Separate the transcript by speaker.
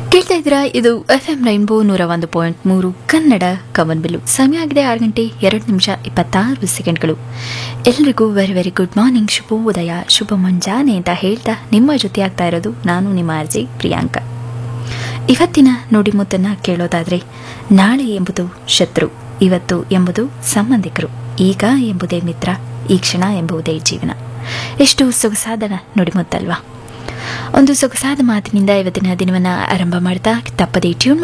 Speaker 1: ಕೇಳ್ತಾ ಇದ್ದೀರಾ ಇದು ಎಫ್ ಎಂ ರೈನ್ಬೋ ನೂರ ಒಂದು ಪಾಯಿಂಟ್ ಮೂರು ಕನ್ನಡ ಕವನ್ ಬಿಲ್ಲು ಸಮಯ ಆಗಿದೆ ಆರು ಗಂಟೆ ಎರಡು ನಿಮಿಷ ಇಪ್ಪತ್ತಾರು ಸೆಕೆಂಡ್ಗಳು ಎಲ್ರಿಗೂ ವೆರಿ ವೆರಿ ಗುಡ್ ಮಾರ್ನಿಂಗ್ ಶುಭೋದಯ ಶುಭ ಮುಂಜಾನೆ ಅಂತ ಹೇಳ್ತಾ ನಿಮ್ಮ ಜೊತೆ ಆಗ್ತಾ ಇರೋದು ನಾನು ನಿಮ್ಮ ಅರ್ಜಿ ಪ್ರಿಯಾಂಕಾ ಇವತ್ತಿನ ನುಡಿಮುತ್ತನ್ನ ಕೇಳೋದಾದ್ರೆ ನಾಳೆ ಎಂಬುದು ಶತ್ರು ಇವತ್ತು ಎಂಬುದು ಸಂಬಂಧಿಕರು ಈಗ ಎಂಬುದೇ ಮಿತ್ರ ಈ ಕ್ಷಣ ಎಂಬುದೇ ಜೀವನ ಎಷ್ಟು ಸೊಗಸಾದ ನುಡಿಮುತ್ತಲ್ವಾ ಒಂದು ಸೊಗಸಾದ ಮಾತಿನಿಂದ ಇವತ್ತಿನ ದಿನವನ್ನ ಆರಂಭ ಮಾಡ್ತಾ ತಪ್ಪದೇ ಟ್ಯೂನ್